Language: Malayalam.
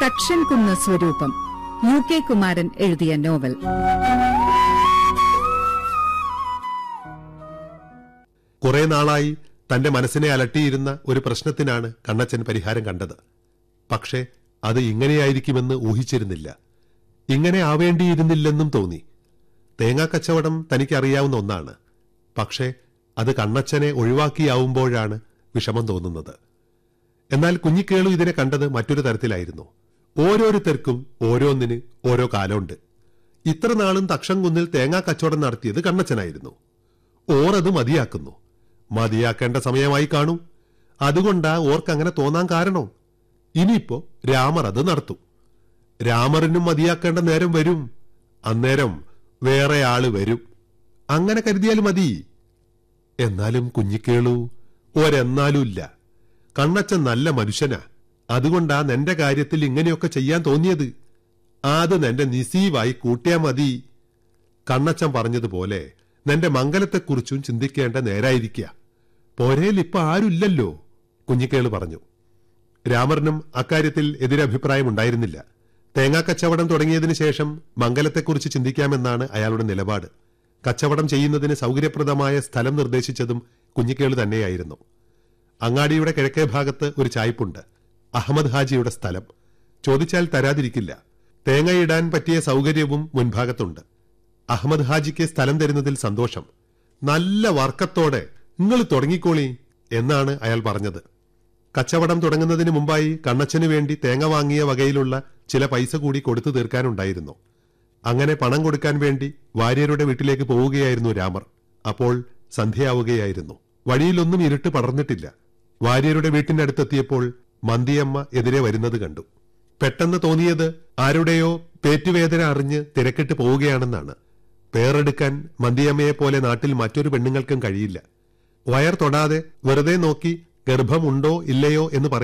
തക്ഷൻ കുന്ന് സ്വരൂപം യു കെ കുമാരൻ എഴുതിയ നോവൽ കുറെ നാളായി തന്റെ മനസ്സിനെ അലട്ടിയിരുന്ന ഒരു പ്രശ്നത്തിനാണ് കണ്ണച്ചൻ പരിഹാരം കണ്ടത് പക്ഷേ അത് ഇങ്ങനെയായിരിക്കുമെന്ന് ഊഹിച്ചിരുന്നില്ല ഇങ്ങനെ ആവേണ്ടിയിരുന്നില്ലെന്നും തോന്നി തേങ്ങാക്കച്ചവടം തനിക്കറിയാവുന്ന ഒന്നാണ് പക്ഷേ അത് കണ്ണച്ചനെ ഒഴിവാക്കിയാവുമ്പോഴാണ് വിഷമം തോന്നുന്നത് എന്നാൽ കുഞ്ഞിക്കേളു ഇതിനെ കണ്ടത് മറ്റൊരു തരത്തിലായിരുന്നു ഓരോരുത്തർക്കും ഓരോന്നിന് ഓരോ കാലമുണ്ട് ഇത്ര നാളും തക്ഷം കുന്നിൽ തേങ്ങാ കച്ചവടം നടത്തിയത് കണ്ണച്ചനായിരുന്നു ഓർ അത് മതിയാക്കുന്നു മതിയാക്കേണ്ട സമയമായി കാണൂ അതുകൊണ്ടാ ഓർക്ക് അങ്ങനെ തോന്നാൻ കാരണോ ഇനിയിപ്പോ രാമർ അത് നടത്തും രാമറിനും മതിയാക്കേണ്ട നേരം വരും അന്നേരം വേറെ ആള് വരും അങ്ങനെ കരുതിയാൽ മതി എന്നാലും കുഞ്ഞിക്കേളു ഒരെന്നാലും ഇല്ല കണ്ണച്ചൻ നല്ല മനുഷ്യനാ അതുകൊണ്ടാ നിന്റെ കാര്യത്തിൽ ഇങ്ങനെയൊക്കെ ചെയ്യാൻ തോന്നിയത് അത് നിന്റെ നിസീവായി കൂട്ടിയാ മതി കണ്ണച്ചൻ പറഞ്ഞതുപോലെ നിന്റെ മംഗലത്തെക്കുറിച്ചും ചിന്തിക്കേണ്ട നേരായിരിക്കുക പോരേൽ ഇപ്പൊ ആരുമില്ലല്ലോ കുഞ്ഞിക്കേള് പറഞ്ഞു രാമറിനും അക്കാര്യത്തിൽ എതിരഭിപ്രായമുണ്ടായിരുന്നില്ല തേങ്ങാക്കച്ചവടം തുടങ്ങിയതിനു ശേഷം മംഗലത്തെക്കുറിച്ച് ചിന്തിക്കാമെന്നാണ് അയാളുടെ നിലപാട് കച്ചവടം ചെയ്യുന്നതിന് സൗകര്യപ്രദമായ സ്ഥലം നിർദ്ദേശിച്ചതും കുഞ്ഞിക്കേള് തന്നെയായിരുന്നു അങ്ങാടിയുടെ കിഴക്കേ ഭാഗത്ത് ഒരു ചായ്പുണ്ട് അഹമ്മദ് ഹാജിയുടെ സ്ഥലം ചോദിച്ചാൽ തരാതിരിക്കില്ല തേങ്ങയിടാൻ പറ്റിയ സൗകര്യവും മുൻഭാഗത്തുണ്ട് അഹമ്മദ് ഹാജിക്ക് സ്ഥലം തരുന്നതിൽ സന്തോഷം നല്ല വർക്കത്തോടെ നിങ്ങൾ തുടങ്ങിക്കോളി എന്നാണ് അയാൾ പറഞ്ഞത് കച്ചവടം തുടങ്ങുന്നതിന് മുമ്പായി കണ്ണച്ചന് വേണ്ടി തേങ്ങ വാങ്ങിയ വകയിലുള്ള ചില പൈസ കൂടി കൊടുത്തു തീർക്കാനുണ്ടായിരുന്നു അങ്ങനെ പണം കൊടുക്കാൻ വേണ്ടി വാര്യരുടെ വീട്ടിലേക്ക് പോവുകയായിരുന്നു രാമർ അപ്പോൾ സന്ധ്യയാവുകയായിരുന്നു വഴിയിലൊന്നും ഇരുട്ട് പടർന്നിട്ടില്ല വാര്യരുടെ വീട്ടിന്റെ അടുത്തെത്തിയപ്പോൾ മന്തിയമ്മ എതിരെ വരുന്നത് കണ്ടു പെട്ടെന്ന് തോന്നിയത് ആരുടെയോ പേറ്റുവേദന അറിഞ്ഞ് തിരക്കിട്ട് പോവുകയാണെന്നാണ് പേറെടുക്കാൻ മന്തിയമ്മയെ പോലെ നാട്ടിൽ മറ്റൊരു പെണ്ണുങ്ങൾക്കും കഴിയില്ല വയർ തൊടാതെ വെറുതെ നോക്കി ഗർഭമുണ്ടോ ഇല്ലയോ എന്ന് പറയും